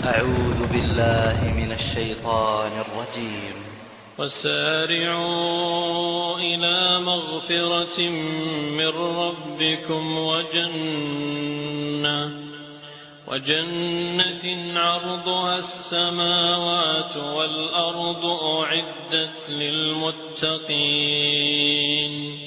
أعوذ بالله من الشيطان الرجيم وسارعوا إلى مغفرة من ربكم وجنة وجنة عرضها السماوات والأرض أعدت للمتقين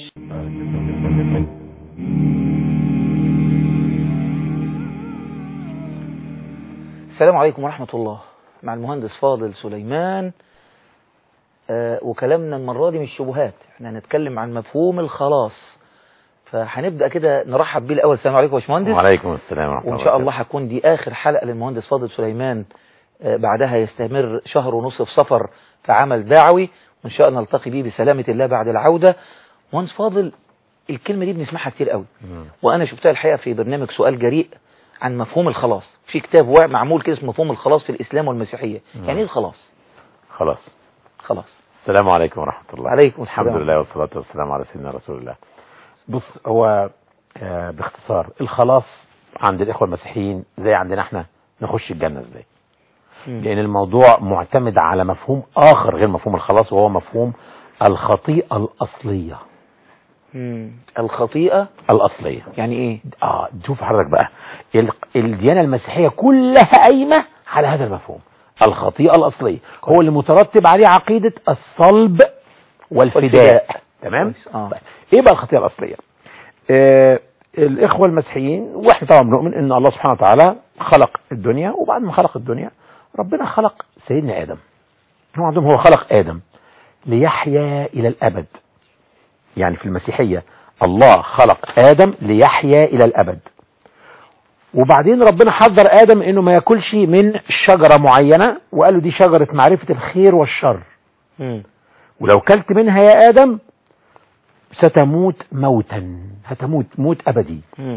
السلام عليكم ورحمة الله مع المهندس فاضل سليمان آه وكلامنا المرة دي مش شبهات احنا هنتكلم عن مفهوم الخلاص فهنبدأ كده نرحب بيه الأول السلام عليكم يا باشمهندس وعليكم السلام ورحمة الله وإن شاء الله هتكون دي آخر حلقة للمهندس فاضل سليمان آه بعدها يستمر شهر ونصف سفر في عمل دعوي وإن شاء الله نلتقي بيه بسلامة الله بعد العودة مهندس فاضل الكلمة دي بنسمعها كتير قوي مم. وأنا شفتها الحقيقة في برنامج سؤال جريء عن مفهوم الخلاص في كتاب واقع معمول كده اسمه مفهوم الخلاص في الإسلام والمسيحية يعني ايه الخلاص خلاص خلاص السلام عليكم ورحمة الله عليكم السلام. الحمد لله والصلاة والسلام على سيدنا رسول الله بص هو آه، باختصار الخلاص عند الإخوة المسيحيين زي عندنا احنا نخش الجنة ازاي لأن الموضوع معتمد على مفهوم آخر غير مفهوم الخلاص وهو مفهوم الخطيئة الأصلية مم. الخطيئة الأصلية يعني ايه اه شوف حضرتك بقى ال- الديانة المسيحية كلها قايمة على هذا المفهوم الخطيئة الأصلية هو اللي مترتب عليه عقيدة الصلب والفداء والفداء. تمام كويس. آه. طيب. ايه بقى الخطيئة الأصلية آه الإخوة المسيحيين واحنا طبعا بنؤمن ان الله سبحانه وتعالى خلق الدنيا وبعد ما خلق الدنيا ربنا خلق سيدنا آدم هو عندهم هو خلق آدم ليحيا إلى الأبد يعني في المسيحية الله خلق آدم ليحيا إلى الأبد وبعدين ربنا حذر آدم إنه ما ياكلش من شجرة معينة وقال له دي شجرة معرفة الخير والشر مم. ولو كلت منها يا آدم ستموت موتا هتموت موت أبدي مم.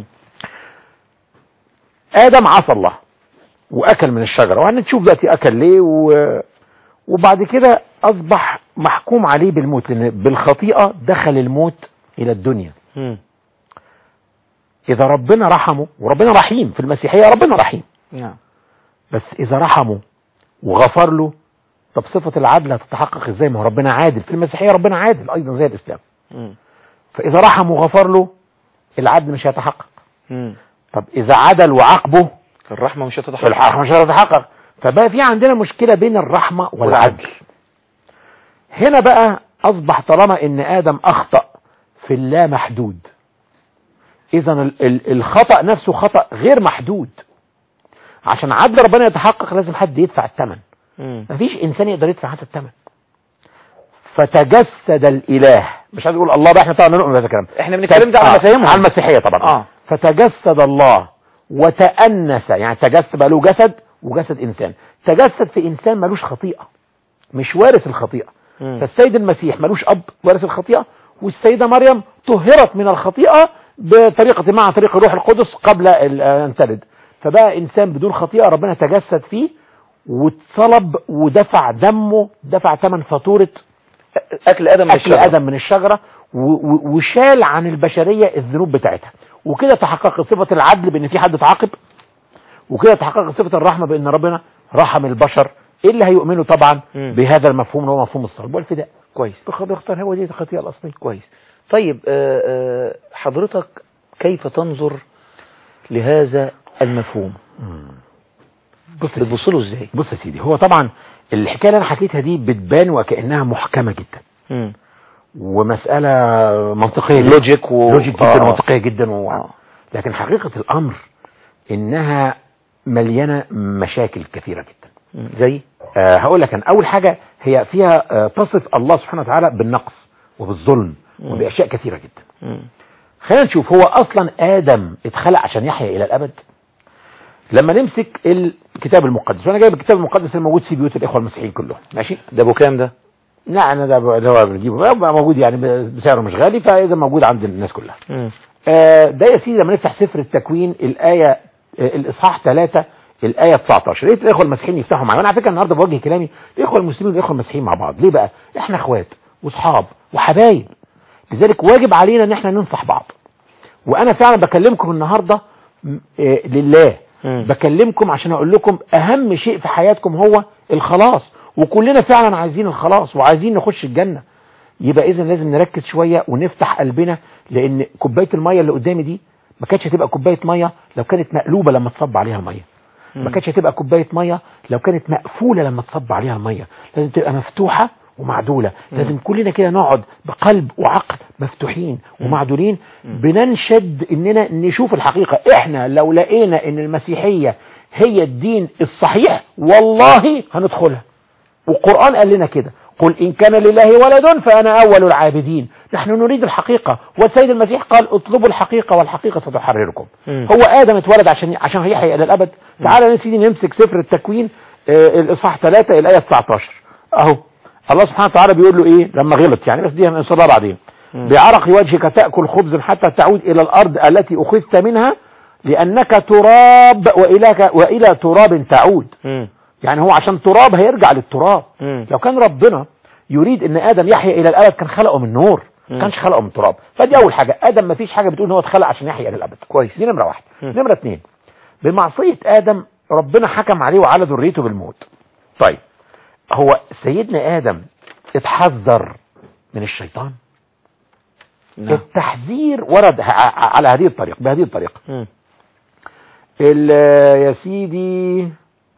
آدم عصى الله وأكل من الشجرة وهنشوف دلوقتي أكل ليه و... وبعد كده أصبح محكوم عليه بالموت لأن بالخطيئة دخل الموت إلى الدنيا مم. إذا ربنا رحمه وربنا رحيم في المسيحية ربنا رحيم نعم بس إذا رحمه وغفر له طب صفة العدل هتتحقق إزاي ما هو ربنا عادل في المسيحية ربنا عادل أيضا زي الإسلام مم. فإذا رحمه وغفر له العدل مش هيتحقق مم. طب إذا عدل وعاقبه الرحمة مش هتتحقق الرحمة مش هتتحقق فبقى في عندنا مشكلة بين الرحمة والعدل هنا بقى أصبح طالما إن آدم أخطأ في اللا محدود إذا ال- ال- الخطأ نفسه خطأ غير محدود عشان عدل ربنا يتحقق لازم حد يدفع الثمن مم. مفيش إنسان يقدر يدفع هذا الثمن فتجسد الإله مش عايز أقول الله بقى احنا طبعا نؤمن بهذا الكلام احنا بنتكلم ده على آه، مفاهيمهم على المسيحية طبعا آه. فتجسد الله وتأنس يعني تجسد بقى له جسد وجسد إنسان تجسد في إنسان ملوش خطيئة مش وارث الخطيئة مم. فالسيد المسيح ملوش أب وارث الخطيئة والسيدة مريم طهرت من الخطيئة بطريقة مع طريق الروح القدس قبل ال- أن تلد فبقى إنسان بدون خطيئة ربنا تجسد فيه واتصلب ودفع دمه دفع ثمن فاتورة أكل آدم من أكل الشجرة آدم من الشجرة و- و- وشال عن البشرية الذنوب بتاعتها وكده تحقق صفة العدل بأن في حد اتعاقب وكده تحقق صفة الرحمة بأن ربنا رحم البشر إيه اللي هيؤمنوا طبعا مم. بهذا المفهوم اللي هو مفهوم الصلب والفداء كويس بيختار هو دي الخطيئة الأصلية كويس طيب آه، آه، حضرتك كيف تنظر لهذا المفهوم بص بتبص له ازاي بص يا سيدي هو طبعا الحكاية اللي أنا حكيتها دي بتبان وكأنها محكمة جدا مم. ومسألة منطقية جداً. لوجيك و... لوجيك جدا آه. ومنطقية جدا و... آه. لكن حقيقة الأمر إنها مليانة مشاكل كثيرة جدا مم. زي أه هقول لك أنا أول حاجة هي فيها أه تصف الله سبحانه وتعالى بالنقص وبالظلم وبأشياء كثيرة جدا مم. خلينا نشوف هو أصلا آدم اتخلق عشان يحيا إلى الأبد لما نمسك الكتاب المقدس وأنا جايب الكتاب المقدس الموجود في بيوت الإخوة المسيحيين كلهم ماشي ده ابو كام ده لا أنا ده ب- ده هو بنجيبه بقى موجود يعني بسعره مش غالي فإذا موجود عند الناس كلها مم. آه، ده يا سيدي لما نفتح سفر التكوين الآية آه، الإصحاح 3 الآية 19 لقيت الإخوة المسيحيين يفتحوا معايا وأنا على فكرة النهارده بوجه كلامي الإخوة المسلمين والإخوة المسيحيين مع بعض ليه بقى؟ إحنا إخوات وأصحاب وحبايب لذلك واجب علينا إن إحنا ننصح بعض وأنا فعلا بكلمكم النهارده م- آه، لله مم. بكلمكم عشان اقول لكم اهم شيء في حياتكم هو الخلاص وكلنا فعلا عايزين الخلاص وعايزين نخش الجنة يبقى اذا لازم نركز شوية ونفتح قلبنا لان كوباية المية اللي قدامي دي ما كانتش هتبقى كوباية مية لو كانت مقلوبة لما تصب عليها المية ما كانتش هتبقى كوبايه ميه لو كانت مقفوله لما تصب عليها الميه لازم تبقى مفتوحه ومعدوله لازم كلنا كده نقعد بقلب وعقل مفتوحين ومعدولين بننشد اننا نشوف الحقيقه احنا لو لقينا ان المسيحيه هي الدين الصحيح والله هندخلها والقرآن قال لنا كده قل إن كان لله ولد فأنا أول العابدين نحن نريد الحقيقة والسيد المسيح قال اطلبوا الحقيقة والحقيقة ستحرركم مم. هو آدم اتولد عشان عشان هيحيى إلى الأبد تعالى يا سيدي نمسك سفر التكوين آه، الإصحاح 3 الآية 19 أهو الله سبحانه وتعالى بيقول له إيه لما غلط يعني بس دي هنصلها بعدين بعرق وجهك تأكل خبزا حتى تعود إلى الأرض التي أخذت منها لأنك تراب وإلى وإلى تراب تعود مم. يعني هو عشان تراب هيرجع للتراب مم. لو كان ربنا يريد ان ادم يحيا الى الابد كان خلقه من نور ما كانش خلقه من تراب فدي اول حاجه ادم ما فيش حاجه بتقول ان هو اتخلق عشان يحيا الى الابد كويس. دي نمره واحد مم. نمره اتنين بمعصيه ادم ربنا حكم عليه وعلى ذريته بالموت طيب هو سيدنا ادم اتحذر من الشيطان نعم التحذير ورد ع- على هذه الطريقه بهذه الطريقه مم. ال- يا سيدي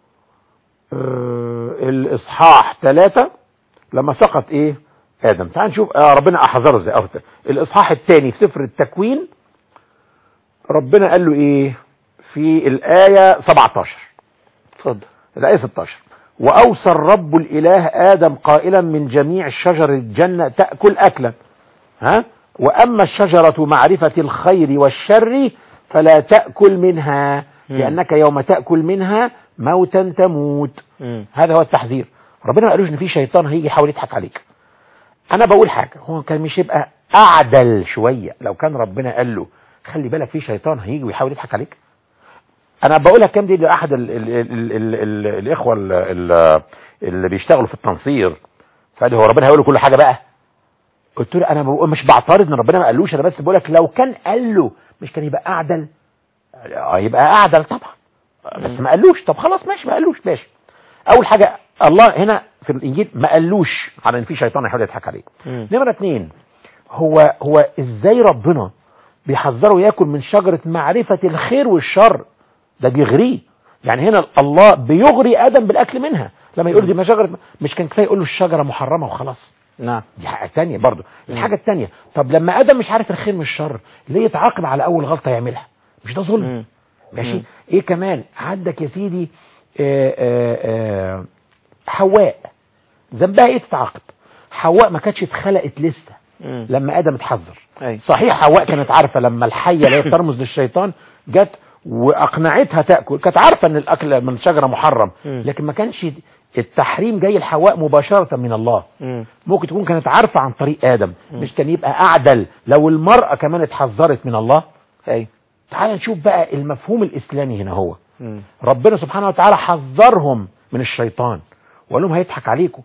آه، الاصحاح ثلاثة لما سقط ايه ادم تعال نشوف آه ربنا احذره ازاي أو الاصحاح الثاني في سفر التكوين ربنا قال له ايه في الايه 17 اتفضل الآية 16 وأوصى الرب الإله آدم قائلا من جميع شجر الجنة تأكل أكلا ها وأما الشجرة معرفة الخير والشر فلا تأكل منها مم. لأنك يوم تأكل منها موتا تموت مم. هذا هو التحذير ربنا ما قالوش ان في شيطان هيجي يحاول يضحك عليك انا بقول حاجه هو كان مش يبقى اعدل شويه لو كان ربنا قال له خلي بالك في شيطان هيجي ويحاول يضحك عليك انا بقولها كام دي لاحد ال ال ال ال ال الاخوه ال ال اللي بيشتغلوا في التنصير فقال لي هو ربنا هيقول له كل حاجه بقى قلت له انا بقول مش بعترض ان ربنا ما قالوش انا بس بقول لك لو كان قال له مش كان يبقى اعدل آه، يبقى اعدل طبعا بس ما قالوش طب خلاص ماشي ما قالوش ماشي اول حاجه الله هنا في الانجيل ما قالوش على ان في شيطان هيحاول يضحك عليه مم. نمره اتنين هو هو ازاي ربنا بيحذره ياكل من شجره معرفه الخير والشر ده بيغريه يعني هنا الله بيغري ادم بالاكل منها لما يقول دي ما شجره مش كان كفايه يقول له الشجره محرمه وخلاص نعم دي حاجه تانية برضه الحاجه التانية طب لما ادم مش عارف الخير من الشر ليه يتعاقب على اول غلطه يعملها مش ده ظلم مم. ماشي مم. ايه كمان عندك يا سيدي آه، آه، آه، حواء ذنبها ايه تتعاقب حواء ما كانتش اتخلقت لسه مم. لما ادم اتحذر أي. صحيح حواء كانت عارفه لما الحيه اللي هي بترمز للشيطان جت واقنعتها تاكل كانت عارفه ان الاكل من شجره محرم مم. لكن ما كانش التحريم جاي لحواء مباشره من الله مم. ممكن تكون كانت عارفه عن طريق ادم مش كان يبقى اعدل لو المراه كمان اتحذرت من الله أي تعال نشوف بقى المفهوم الاسلامي هنا هو مم. ربنا سبحانه وتعالى حذرهم من الشيطان وقال لهم هيضحك عليكم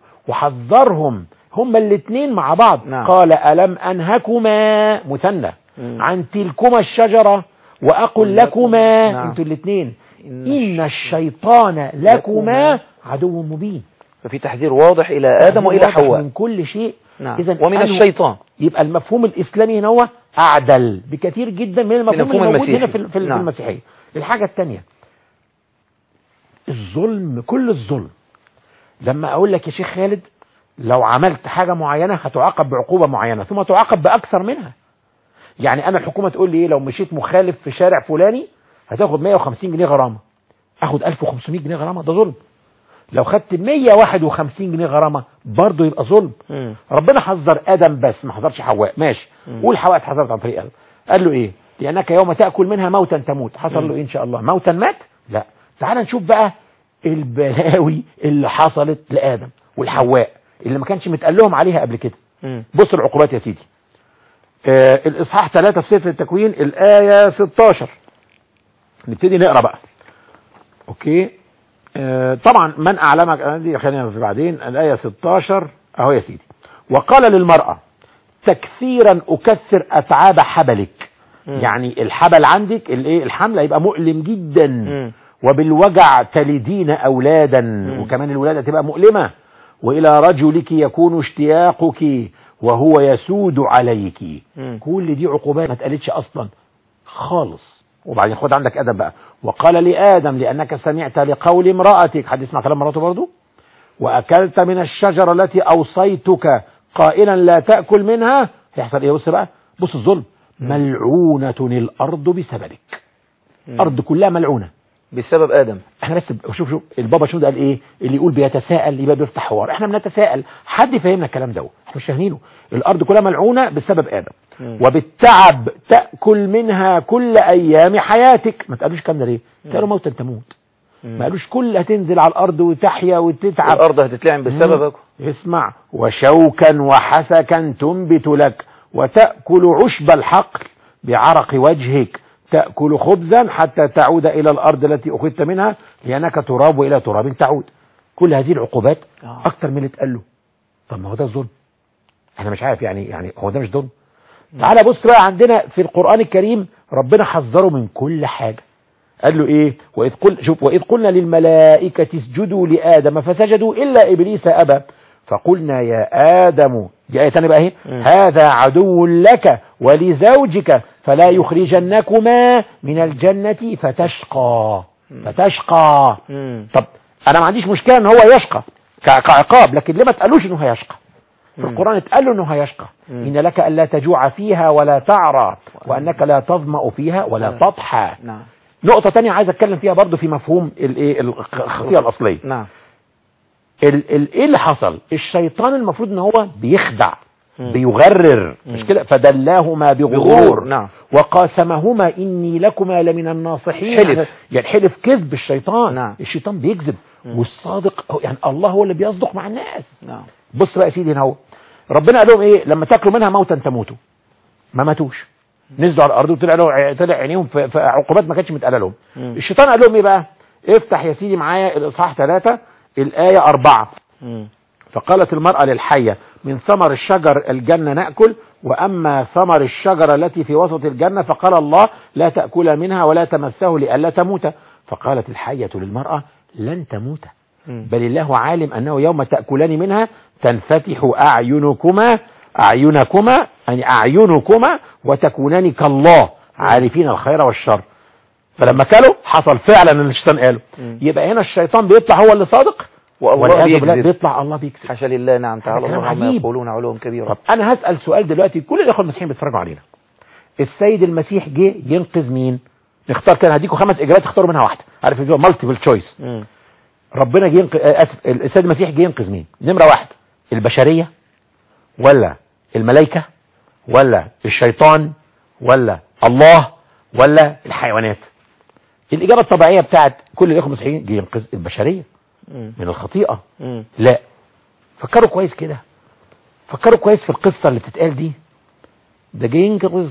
وحذرهم هما الاثنين مع بعض نعم. قال ألم أنهكما مثنى مم. عن تلكما الشجرة وأقل لكما نعم. انتوا الاثنين إن إن الشيطان لكما عدو مبين ففي تحذير واضح إلى آدم وإلى واضح حواء من كل شيء نعم إذن ومن أنه- الشيطان يبقى المفهوم الإسلامي هنا هو أعدل بكثير جدا من المفهوم, المفهوم الموجود المسيحي. هنا في, في, نعم. في المسيحية الحاجة الثانية الظلم كل الظلم لما أقول لك يا شيخ خالد لو عملت حاجة معينة هتعاقب بعقوبة معينة ثم تعاقب بأكثر منها يعني أنا الحكومة تقول لي إيه لو مشيت مخالف في شارع فلاني هتاخد 150 جنيه غرامة أخد 1500 جنيه غرامة ده ظلم لو خدت 151 جنيه غرامة برضه يبقى ظلم مم. ربنا حذر ادم بس ما حذرش حواء ماشي قول حواء اتحذرت عن طريق ادم قال له ايه لانك يوم تاكل منها موتا تموت حصل له إيه ان شاء الله موتا مات لا تعال نشوف بقى البلاوي اللي حصلت لادم والحواء اللي ما كانش متقال لهم عليها قبل كده مم. بص العقوبات يا سيدي آه الاصحاح 3 في سفر التكوين الايه 16 نبتدي نقرا بقى اوكي آه طبعا من اعلمك آه، دي خلينا في بعدين الايه 16 اهو يا سيدي وقال للمراه تكثيرا اكثر اتعاب حبلك مم. يعني الحبل عندك الايه الحمل هيبقى مؤلم جدا مم. وبالوجع تلدين أولادا وكمان الولادة تبقى مؤلمة وإلى رجلك يكون اشتياقك وهو يسود عليك مم. كل دي عقوبات ما اتقالتش أصلا خالص وبعدين خد عندك أدب بقى وقال لآدم لأنك سمعت لقول امرأتك حد يسمع كلام مراته برضو وأكلت من الشجرة التي أوصيتك قائلا لا تأكل منها هيحصل إيه بص بقى بص الظلم ملعونة الأرض بسببك الأرض كلها ملعونة بسبب آدم احنا بس شوف شوف البابا شنو قال ايه اللي يقول بيتساءل يبقى بيفتح حوار احنا بنتساءل حد يفهمنا الكلام ده احنا مش فاهمينه الارض كلها ملعونه بسبب ادم وبالتعب تاكل منها كل ايام حياتك ما تقالوش الكلام ده ليه قالوا موتا تموت ما قالوش كل هتنزل على الارض وتحيا وتتعب الأرض هتتلعن بسببك اسمع وشوكا وحسكا تنبت لك وتأكل عشب الحقل بعرق وجهك تأكل خبزا حتى تعود إلى الأرض التي أخذت منها لأنك تراب وإلى تراب تعود كل هذه العقوبات آه. أكتر من اللي اتقال له طب ما هو ده الظلم أنا مش عارف يعني يعني هو ده مش ظلم تعالى بص بقى عندنا في القرآن الكريم ربنا حذره من كل حاجة قال له ايه واذ قل شوف واذ قلنا للملائكه اسجدوا لادم فسجدوا الا ابليس ابى فقلنا يا ادم دي ايه ثانيه بقى اهي هذا عدو لك ولزوجك فلا يخرجنكما من الجنه فتشقى فتشقى مم. طب انا ما عنديش مشكله ان هو يشقى كع- كعقاب لكن ليه ما تقالوش انه هيشقى في القرآن اتقال له انه هيشقى إن لك ألا تجوع فيها ولا تعرى وأنك لا تظمأ فيها ولا تضحى نعم نقطة تانية عايز اتكلم فيها برضو في مفهوم الايه الخطيئة الأصلية نعم ال ال ايه اللي حصل الشيطان المفروض ان هو بيخدع بيغرر مش كده فدلاهما بغرور بغرور، نعم. وقاسمهما اني لكما لمن الناصحين حلف. يعني حلف كذب الشيطان نعم. الشيطان بيكذب والصادق هو- يعني الله هو اللي بيصدق مع الناس نعم بص بقى يا سيدي هنا اهو ربنا قال لهم ايه لما تاكلوا منها موتا تموتوا ما ماتوش نزلوا على الارض وطلع له طلع عينيهم في في عقوبات ما كانتش متقاله لهم مم. الشيطان قال لهم ايه بقى افتح يا سيدي معايا الاصحاح ثلاثة الايه أربعة مم. فقالت المرأة للحية من ثمر الشجر الجنة نأكل وأما ثمر الشجرة التي في وسط الجنة فقال الله لا تأكل منها ولا تمسه لئلا تموت فقالت الحية للمرأة لن تموت مم. بل الله عالم أنه يوم تأكلان منها تنفتح أعينكما أعينكما يعني أعينكما وتكونان كالله عارفين الخير والشر فلما كلوا حصل فعلا اللي الشيطان قاله مم. يبقى هنا الشيطان بيطلع هو اللي صادق والله والعياذ بالله بيكذب. بيطلع الله بيكذب حاشا لله نعم تعالى كلام الله عما عجيب. يقولون علوا كبيرا طب انا هسأل سؤال دلوقتي كل الاخوه المسيحيين بيتفرجوا علينا السيد المسيح جه ينقذ مين نختار كده هديكم خمس اجابات تختاروا منها واحده عارف اللي هو مالتيبل تشويس مم. ربنا جه ينقذ آه، اسف السيد المسيح جه ينقذ مين نمره واحد البشريه ولا الملائكه ولا الشيطان ولا الله ولا الحيوانات الاجابه الطبيعيه بتاعت كل الاخوه المسيحيين جه ينقذ البشريه مم. من الخطيئه مم. لا فكروا كويس كده فكروا كويس في القصة اللي بتتقال دي ده جه ينقذ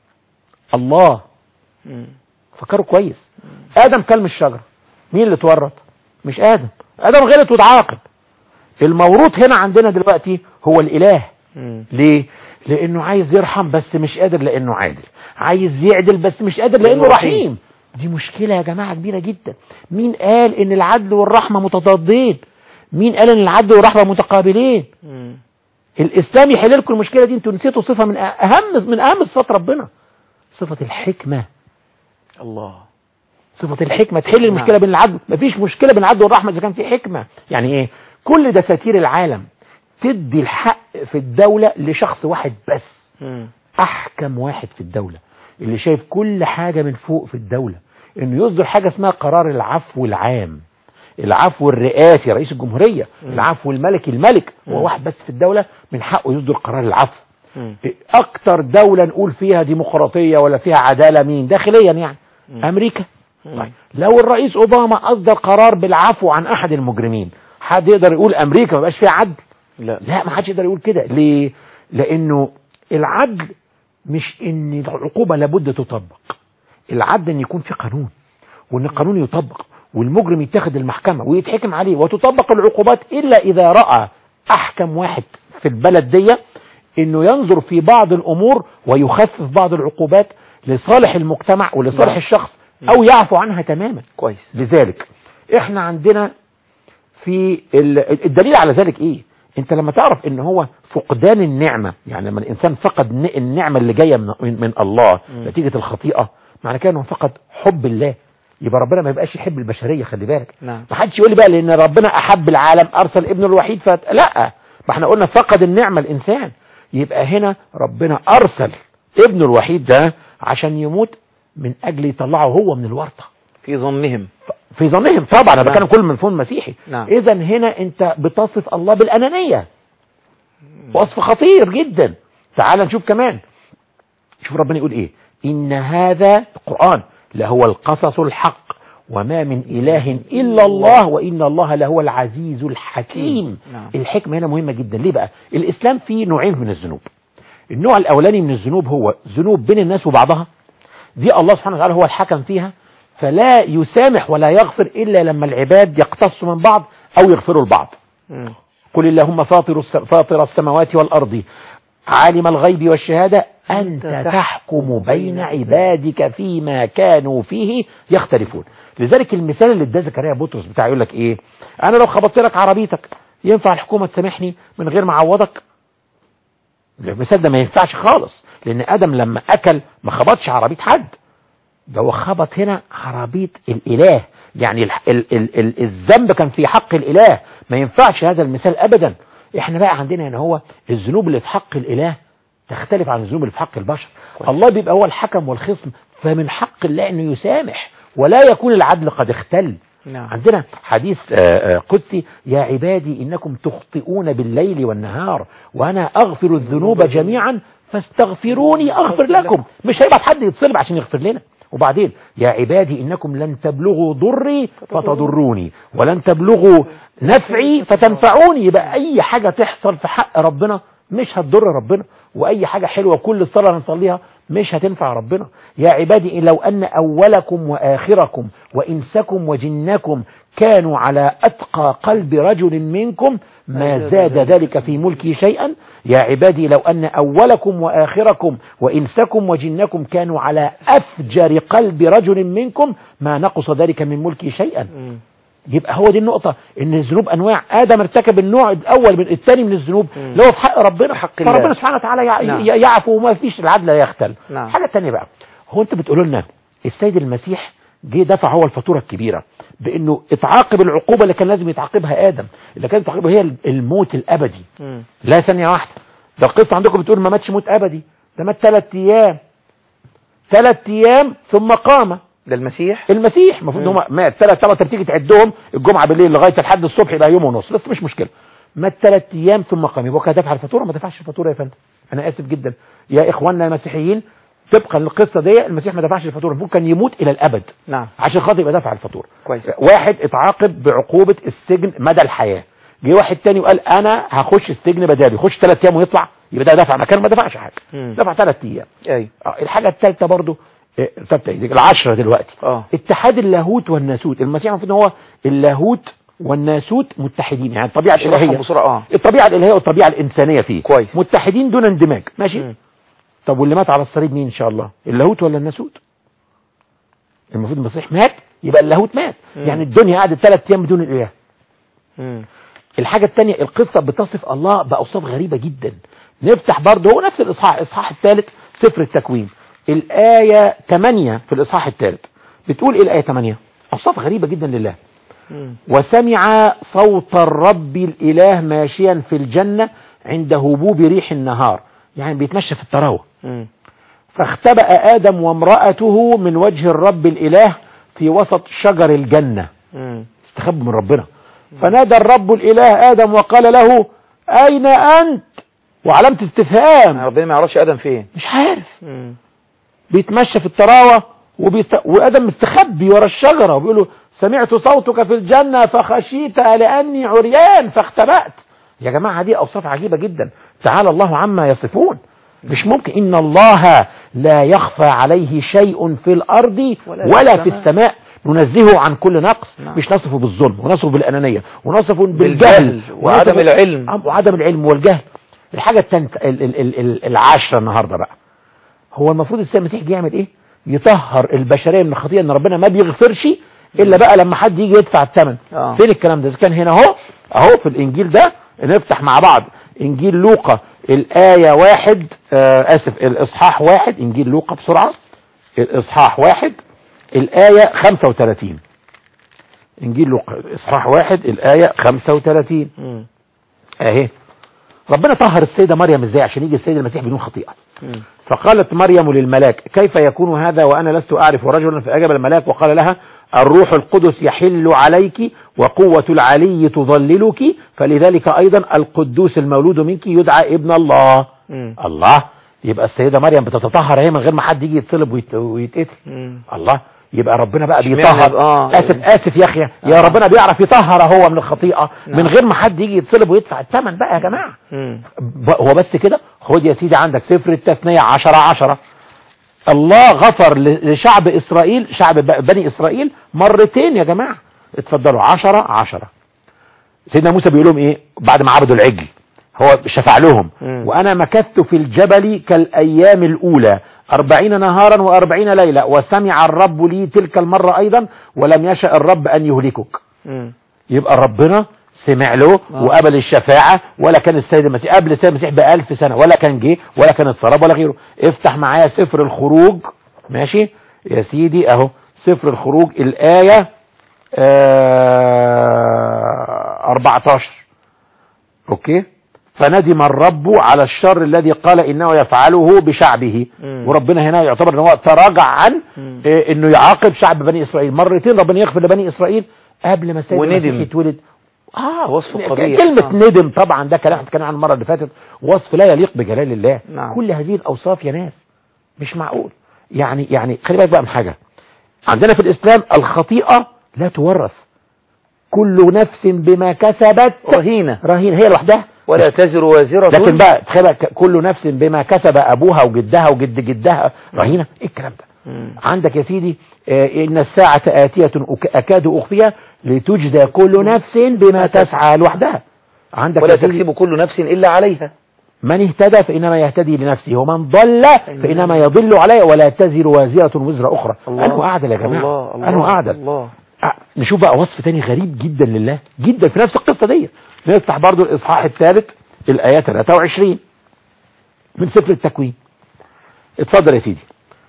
الله مم. فكروا كويس آدم كل من الشجرة مين اللي اتورط مش آدم آدم غلط واتعاقب الموروث هنا عندنا دلوقتي هو الإله مم. ليه لأنه عايز يرحم بس مش قادر لأنه عادل عايز يعدل بس مش قادر لأنه لأنه رحيم رحيم. دي مشكلة يا جماعة كبيرة جدا مين قال ان العدل والرحمة متضادين مين قال ان العدل والرحمة متقابلين مم. الاسلام يحل لكم المشكله دي انتوا نسيتوا صفه من اهم من اهم صفات ربنا صفه الحكمه الله صفه الحكمه تحل المشكله نعم. بين العدل مفيش مشكله بين العدل والرحمه اذا كان في حكمه يعني ايه كل دساتير العالم تدي الحق في الدوله لشخص واحد بس مم. احكم واحد في الدوله اللي شايف كل حاجه من فوق في الدوله انه يصدر حاجه اسمها قرار العفو العام العفو الرئاسي رئيس الجمهوريه العفو الملكي الملك هو واحد بس في الدوله من حقه يصدر قرار العفو مم. اكتر دولة نقول فيها ديمقراطية ولا فيها عدالة مين داخليا يعني امريكا طيب لو الرئيس اوباما اصدر قرار بالعفو عن احد المجرمين حد يقدر يقول امريكا ما بقاش فيها عدل لا لا ما حدش يقدر يقول كده ليه لانه العدل مش ان العقوبة لابد تطبق العدل ان يكون في قانون وان القانون يطبق والمجرم يتخذ المحكمة ويتحكم عليه وتطبق العقوبات الا اذا رأى احكم واحد في البلد دي انه ينظر في بعض الامور ويخفف بعض العقوبات لصالح المجتمع ولصالح نعم. الشخص او يعفو عنها تماما كويس لذلك احنا عندنا في ال- الدليل على ذلك ايه انت لما تعرف ان هو فقدان النعمة يعني لما الانسان فقد ن- النعمة اللي جاية من, من من الله مم. نتيجة الخطيئة معنى كده انه فقد حب الله يبقى ربنا ما يبقاش يحب البشرية خلي بالك نعم ما حدش يقول لي بقى لان ربنا احب العالم ارسل ابنه الوحيد فت... لا ما احنا قلنا فقد النعمة الانسان يبقى هنا ربنا ارسل ابنه الوحيد ده عشان يموت من اجل يطلعه هو من الورطة في ظنهم في ظنهم طبعا انا نعم. بتكلم كل من فهم مسيحي نعم. اذا هنا انت بتصف الله بالانانيه وصف خطير جدا تعال نشوف كمان شوف ربنا يقول ايه ان هذا القران لهو القصص الحق وما من اله الا الله وان الله لهو العزيز الحكيم نعم. الحكمه هنا مهمه جدا ليه بقى الاسلام فيه نوعين من الذنوب النوع الاولاني من الذنوب هو ذنوب بين الناس وبعضها دي الله سبحانه وتعالى هو الحكم فيها فلا يسامح ولا يغفر إلا لما العباد يقتصوا من بعض أو يغفروا لبعض مم. قل اللهم فاطر, الس- فاطر السماوات والأرض عالم الغيب والشهادة أنت تحكم بين عبادك فيما كانوا فيه يختلفون لذلك المثال اللي اداه زكريا بطرس بتاع يقول لك ايه انا لو خبطت لك عربيتك ينفع الحكومه تسامحني من غير ما اعوضك المثال ده ما ينفعش خالص لان ادم لما اكل ما خبطش عربيه حد ده هو خبط هنا عربية الإله يعني ال ال ال ال الذنب كان في حق الإله ما ينفعش هذا المثال أبدا احنا بقى عندنا هنا هو الذنوب اللي في حق الإله تختلف عن الذنوب اللي في حق البشر الله بيبقى هو الحكم والخصم فمن حق الله أنه يسامح ولا يكون العدل قد اختل نعم عندنا حديث آه، آه، قدسي يا عبادي إنكم تخطئون بالليل والنهار وأنا أغفر الذنوب جميعا فاستغفروني أغفر لكم مش هيبعت حد يتصلب عشان يغفر لنا وبعدين يا عبادي إنكم لن تبلغوا ضري فتضروني ولن تبلغوا نفعي فتنفعوني يبقى أي حاجة تحصل في حق ربنا مش هتضر ربنا وأي حاجة حلوة كل صلاة نصليها مش هتنفع ربنا يا عبادي لو أن أولكم وآخركم وإنسكم وجنكم كانوا على أتقى قلب رجل منكم ما زاد ذلك في ملكي شيئا يا عبادي لو أن أولكم وآخركم وإنسكم وجنكم كانوا على أفجر قلب رجل منكم ما نقص ذلك من ملكي شيئا مم. يبقى هو دي النقطة ان الذنوب انواع ادم ارتكب النوع الاول من الثاني من الذنوب مم. اللي هو في حق ربنا حق الله. فربنا سبحانه وتعالى يع- نعم. ي- يعفو وما فيش العدل لا يختل نعم. حاجة تانية بقى هو انت بتقولوا لنا السيد المسيح جه دفع هو الفاتورة الكبيرة بانه اتعاقب العقوبة اللي كان لازم يتعاقبها ادم اللي كانت تعاقبها هي الموت الابدي مم. لا ثانية واحدة ده القصة عندكم بتقول ما ماتش موت ابدي ده مات ثلاث ايام ثلاث ايام ثم قام ده المسيح المسيح المفروض ان مم. هم مات ثلاث ثلاث تيجي تعدهم الجمعه بالليل لغايه لحد الصبح يبقى يوم ونص بس مش مشكله مات ثلاث ايام ثم قام يبقى كده دفع الفاتوره ما دفعش الفاتوره يا فندم انا اسف جدا يا اخواننا المسيحيين طبقا للقصه دي المسيح ما دفعش الفاتوره المفروض كان يموت الى الابد نعم عشان خاطر يبقى دفع الفاتوره كويس واحد اتعاقب بعقوبه السجن مدى الحياه جه واحد تاني وقال انا هخش السجن بدالي يخش ثلاث ايام ويطلع يبقى ده دفع مكان ما دفعش حاجه مم. دفع ثلاث ايام ايوه آه، الحاجه الثالثه برضو آه، الثالثه إيه؟ العشره دلوقتي اه اتحاد اللاهوت والناسوت المسيح المفروض ان هو اللاهوت والناسوت متحدين يعني الطبيعه اشرحهم الالهيه بسرعه اه الطبيعه الالهيه والطبيعه الانسانيه فيه كويس. متحدين دون اندماج ماشي مم. طب واللي مات على الصليب مين ان شاء الله اللاهوت ولا الناسوت المفروض المسيح مات يبقى اللاهوت مات مم. يعني الدنيا قعدت ثلاث ايام بدون الاله مم. الحاجة التانية القصة بتصف الله بأوصاف غريبة جدا نفتح برضه هو نفس الإصحاح الإصحاح الثالث سفر التكوين الآية 8 في الإصحاح الثالث بتقول إيه الآية 8 أوصاف غريبة جدا لله مم. وسمع صوت الرب الإله ماشيا في الجنة عند هبوب ريح النهار يعني بيتمشى في التراوة مم. فاختبأ آدم وامرأته من وجه الرب الإله في وسط شجر الجنة مم. استخبوا من ربنا فنادى الرب الإله آدم وقال له أين أنت وعلامة استفهام ربنا ما يعرفش ادم فين مش عارف مم. بيتمشى في التراوة وبيست... وآدم مستخبي ورا الشجرة وبيقول له سمعت صوتك في الجنة فخشيت لأني عريان فاختبأت يا جماعة دي أوصاف عجيبة جدا تعالى الله عما يصفون مش ممكن إن الله لا يخفى عليه شيء في الأرض ولا ولا, في في السماء ننزهه عن كل نقص نعم. مش نصفه بالظلم ونصفه بالأنانية ونصفه بالجهل بالجهل وعدم ونصفه- العلم. آه، وعدم العلم والجهل الحاجة التانية ال- ال- ال- ال- العاشرة النهاردة بقى هو المفروض السيد المسيح جه يعمل ايه يطهر البشريه من الخطيئه ان ربنا ما بيغفرش الا بقى لما حد يجي يدفع الثمن آه. فين الكلام ده اذا كان هنا اهو اهو في الانجيل ده نفتح مع بعض انجيل لوقا الايه واحد آه اسف الاصحاح واحد انجيل لوقا بسرعه الاصحاح واحد الايه 35 انجيل لوقا الاصحاح واحد الايه 35 مم. اهي ربنا طهر السيدة مريم ازاي عشان يجي السيد المسيح بدون خطيئة مم. فقالت مريم للملاك كيف يكون هذا وأنا لست أعرف رجلا فأجاب الملاك وقال لها الروح القدس يحل عليك وقوة العلي تظللك فلذلك أيضا القدوس المولود منك يدعى ابن الله مم. الله يبقى السيدة مريم بتتطهر هي من غير ما حد يجي يتصلب ويت- ويتقتل مم. الله يبقى ربنا بقى اشمعنى بيطهر آه. اسف اسف يا اخي يا آه. ربنا بيعرف يطهر هو من الخطيئه نعم. من غير ما حد يجي يتصلب ويدفع الثمن بقى يا جماعه مم. ب- هو بس كده خد يا سيدي عندك سفر التثنية عشرة عشرة الله غفر ل- لشعب إسرائيل شعب ب- بني إسرائيل مرتين يا جماعة اتفضلوا عشرة عشرة سيدنا موسى بيقول لهم ايه بعد ما عبدوا العجل هو شفع لهم مم. وانا مكثت في الجبل كالايام الاولى أربعين نهارا وأربعين ليلة وسمع الرب لي تلك المرة أيضا ولم يشأ الرب أن يهلكك مم. يبقى ربنا سمع له آه. وقبل الشفاعة ولا كان السيد المسيح قبل السيد المسيح بألف سنة ولا كان جه ولا كان اتصرب ولا غيره افتح معايا سفر الخروج ماشي يا سيدي اهو سفر الخروج الآية آه 14 اوكي فندم الرب على الشر الذي قال انه يفعله بشعبه مم. وربنا هنا يعتبر ان هو تراجع عن مم. إيه انه يعاقب شعب بني اسرائيل مرتين ربنا يغفر لبني اسرائيل قبل ما السيد وندم. المسيح يتولد اه وصف قبيح. كلمة آه. ندم طبعا ده كلام اتكلم عنه المرة اللي فاتت وصف لا يليق بجلال الله نعم. كل هذه الاوصاف يا ناس مش معقول يعني يعني خلي بالك بقى من حاجة عندنا في الاسلام الخطيئة لا تورث كل نفس بما كسبت رهينة رهينة هي لوحدها ولا تزر وازرة لكن بقى تخيل بقى كل نفس بما كسب ابوها وجدها وجد جدها رهينة ايه الكلام ده مم. عندك يا سيدي آه، إن الساعة آتية أك- أكاد أخفيها لتجزى كل نفس بما تسعى لوحدها عندك ولا يا سيدي تكسب كل نفس إلا عليها من اهتدى فإنما يهتدي لنفسه ومن ضل فإنما يضل عليه ولا تزر وازرة وزر أخرى أنه أعدل يا جماعة الله الله أنه أعدل الله آه، نشوف بقى وصف تاني غريب جدا لله جدا في نفس القصة دي نفتح برضو الإصحاح الثالث الآيات 23 من سفر التكوين اتفضل يا سيدي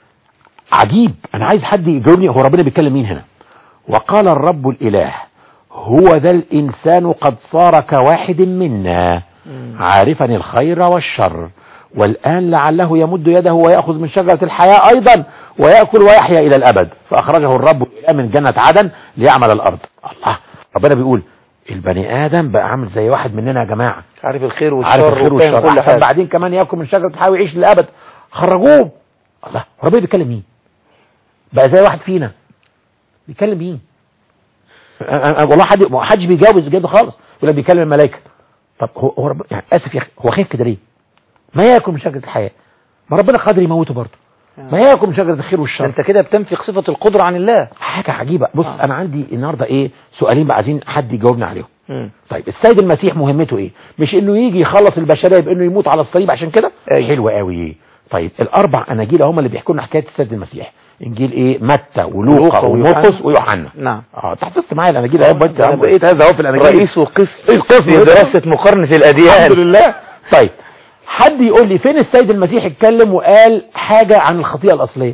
عجيب أنا عايز حد يجاوبني هو ربنا بيتكلم مين هنا وقال الرب الإله هو ذا الإنسان قد صار كواحد منا عارفا الخير والشر والآن لعله يمد يده ويأخذ من شجرة الحياة أيضا ويأكل ويحيا إلى الأبد فأخرجه الرب الإله من جنة عدن ليعمل الأرض الله ربنا بيقول البني آدم بقى عامل زي واحد مننا يا جماعة عارف الخير والشر عارف الخير وفاهم والشر كل عشان حاجة بعدين كمان ياكل من شجرة الحياة ويعيش للأبد خرجوه الله ربنا بيتكلم مين بقى زي واحد فينا بيتكلم مين أنا- أنا- والله حد ما حدش بيجاوب الإجابة خالص ولا بيكلم الملائكة طب هو هو رب... يعني اسف يا اخي هو خايف كده ليه ما ياكل من شجرة الحياة ما ربنا قادر يموته برضه ما ياكل من شجرة الخير ده والشر انت كده بتنفي صفة القدرة عن الله حاجة عجيبة بص آه. انا عندي النهاردة ايه سؤالين بقى عايزين حد يجاوبنا عليهم مم. طيب السيد المسيح مهمته ايه مش انه يجي يخلص البشريه بانه يموت على الصليب عشان كده أيوة. حلو قوي طيب الاربع اناجيل هم اللي بيحكوا لنا حكايه السيد المسيح انجيل ايه متى ولوقا ولوقا ومرقس ويوحنا. ويوحنا نعم اه انت حفظت معايا الاناجيل اهو انت أنا بقيت هذا اهو في الاناجيل رئيس وقسم رئيس قسم. في دراسة مقارنة الأديان الحمد لله طيب حد يقول لي فين السيد المسيح اتكلم وقال حاجه عن الخطيئه الاصليه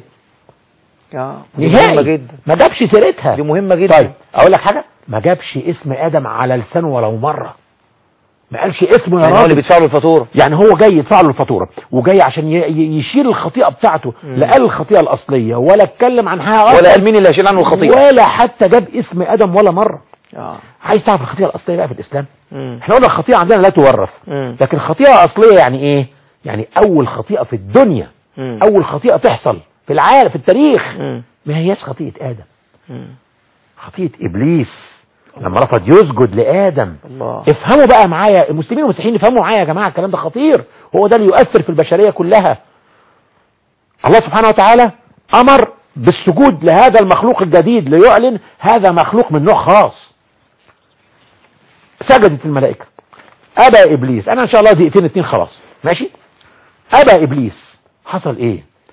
آه، دي مهمة نهائي جدا ما جابش سيرتها دي مهمة جدا طيب اقول لك حاجه ما جابش اسم ادم على لسانه ولو مره ما قالش اسمه يا يعني هو اللي راجل بيدفع له الفاتورة يعني هو جاي يدفع له الفاتوره وجاي عشان ي- ي- يشيل الخطيئه بتاعته لا قال الخطيئه الاصليه ولا اتكلم عن حاجه ولا أصلاً، قال مين اللي هيشيل عنه الخطيئة ولا حتى جاب اسم ادم ولا مره آه. عايز تعرف الخطيئه الاصليه بقى في الاسلام مم. احنا قلنا الخطيئه عندنا لا تورث مم. لكن الخطيئه الاصليه يعني ايه يعني اول خطيئه في الدنيا مم. اول خطيئه تحصل في العالم في التاريخ مم. ما هياش خطيئه ادم مم. خطيئه ابليس لما رفض يسجد لادم الله افهموا بقى معايا المسلمين والمسيحيين افهموا معايا يا جماعه الكلام ده خطير هو ده اللي يؤثر في البشريه كلها الله سبحانه وتعالى امر بالسجود لهذا المخلوق الجديد ليعلن هذا مخلوق من نوع خاص سجدت الملائكه ابى ابليس انا ان شاء الله دقيقتين اتنين خلاص ماشي ابى ابليس حصل ايه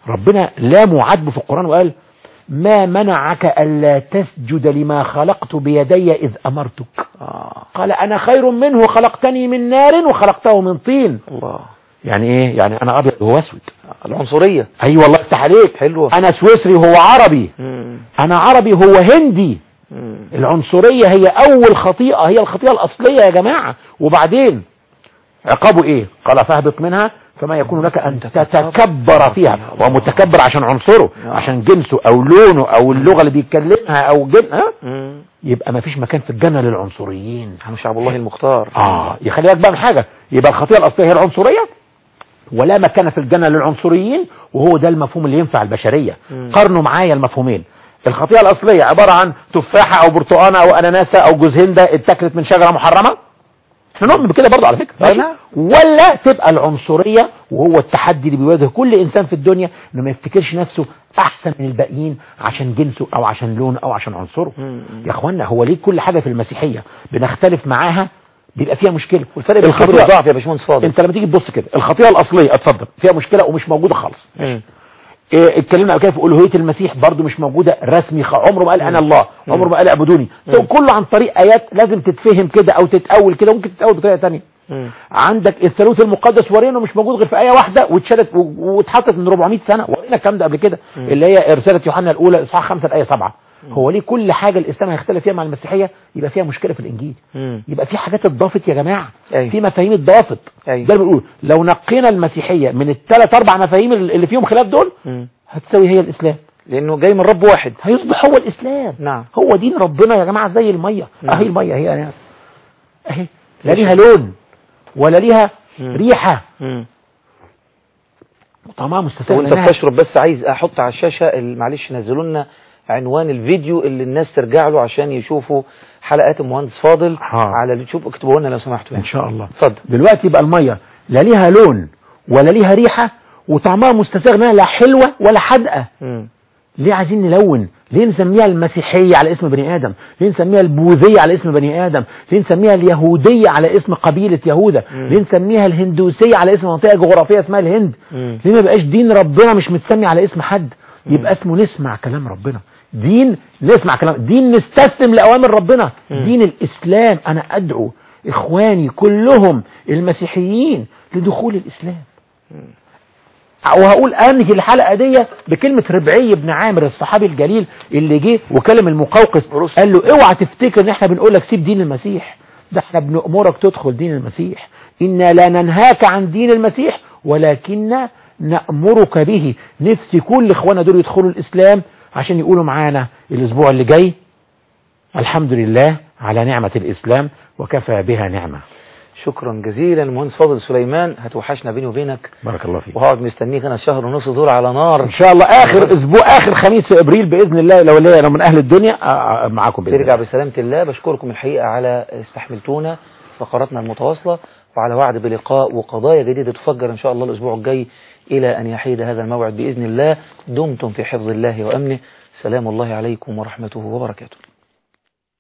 ربنا لام عاتبه في القرآن وقال ما منعك ألا تسجد لما خلقت بيدي إذ أمرتك آه. قال أنا خير منه خلقتني من نار وخلقته من طين الله يعني إيه يعني أنا أبيض وهو أسود العنصرية أي والله افتح عليك حلوة أنا سويسري وهو عربي مم. أنا عربي هو هندي مم. العنصرية هي أول خطيئة هي الخطيئة الأصلية يا جماعة وبعدين عقابه إيه قال فاهبط منها فما يكون لك أن تتكبر فيها هو متكبر عشان عنصره عشان جنسه أو لونه أو اللغة اللي بيتكلمها أو جن... ها؟ مم. يبقى ما فيش مكان في الجنة للعنصريين نحن شعب الله المختار آه يخلي بالك بقى من حاجة يبقى الخطيئة الأصلية هي العنصرية ولا مكان في الجنة للعنصريين وهو ده المفهوم اللي ينفع البشرية مم. قارنوا معايا المفهومين الخطيئة الأصلية عبارة عن تفاحة أو برتقانة أو أناناسة أو جوز هندة اتاكلت من شجرة محرمة احنا نؤمن بكده برضه على فكرة ماشي؟ نعم. ولا تبقى العنصرية وهو التحدي اللي بيواجه كل إنسان في الدنيا إنه ما يفتكرش نفسه أحسن من الباقيين عشان جنسه أو عشان لونه أو عشان عنصره مم. يا اخوانا هو ليه كل حاجة في المسيحية بنختلف معاها بيبقى فيها مشكلة والفرق بين الخبر الخطيئة والضعف يا باشمهندس فاضل انت لما تيجي تبص كده الخطيئة الأصلية اتفضل فيها مشكلة ومش موجودة خالص مم. إيه، اتكلمنا قبل كده في ألوهية المسيح برضو مش موجودة رسمي خ... عمره ما قال أنا الله عمره ما قال اعبدوني مم. كله عن طريق آيات لازم تتفهم كده أو تتأول كده ممكن تتأول بطريقة تانية مم. عندك الثالوث المقدس ورينا مش موجود غير في آية واحدة واتشالت و- واتحطت من 400 سنة ورينا الكلام ده قبل كده مم. اللي هي رسالة يوحنا الأولى إصحاح 5 الآية 7 هو ليه كل حاجة الإسلام هيختلف فيها مع المسيحية يبقى فيها مشكلة في الإنجيل مم. يبقى في حاجات اتضافت يا جماعة أيوة. في مفاهيم اتضافت أيوة. ده اللي بنقول لو نقينا المسيحية من الثلاث أربع مفاهيم اللي فيهم خلاف دول مم. هتساوي هي الإسلام لأنه جاي من رب واحد هيصبح هو الإسلام نعم هو دين ربنا يا جماعة زي المية نعم. أهي المية هي أهي أهي لا ليها لون ولا ليها مم. ريحة مم. طعمها مستساغ وانت بتشرب بس عايز احط على الشاشة ال- معلش نزلوا لنا عنوان الفيديو اللي الناس ترجع له عشان يشوفوا حلقات المهندس فاضل حاضر. على اليوتيوب اكتبوا لنا لو سمحتوا ان يعني. شاء الله اتفضل دلوقتي يبقى الميه لا ليها لون ولا ليها ريحه وطعمها مستساغ منها لا حلوه ولا حادقه مم. ليه عايزين نلون ليه نسميها المسيحيه على اسم بني ادم ليه نسميها البوذيه على اسم بني ادم ليه نسميها اليهوديه على اسم قبيله يهوذا مم. ليه نسميها الهندوسيه على اسم منطقه جغرافيه اسمها الهند مم. ليه ما يبقاش دين ربنا مش متسمي على اسم حد يبقى اسمه نسمع كلام ربنا دين نسمع كلام دين نستسلم لأوامر ربنا مم. دين الإسلام أنا أدعو إخواني كلهم المسيحيين لدخول الإسلام وهقول انهي الحلقه دي بكلمه ربعي بن عامر الصحابي الجليل اللي جه وكلم المقوقس رسل. قال له اوعى تفتكر ان احنا بنقول لك سيب دين المسيح ده احنا بنأمرك تدخل دين المسيح إنا لا ننهاك عن دين المسيح ولكن نأمرك به نفسي كل اخوانا دول يدخلوا الإسلام عشان يقولوا معانا الأسبوع اللي جاي الحمد لله على نعمة الإسلام وكفى بها نعمة شكرا جزيلا المهندس فاضل سليمان هتوحشنا بيني وبينك بارك الله فيك وهقعد مستنيك انا شهر ونص دول على نار ان شاء الله اخر اسبوع اخر خميس في ابريل باذن الله لو ليا انا من اهل الدنيا آه، آه، معاكم باذن ترجع الله بسلامة الله بشكركم الحقيقة على استحملتونا فقراتنا المتواصلة وعلى وعد بلقاء وقضايا جديدة تفجر إن شاء الله الأسبوع الجاي إلى أن يحيد هذا الموعد بإذن الله دمتم في حفظ الله وأمنه سلام الله عليكم ورحمته وبركاته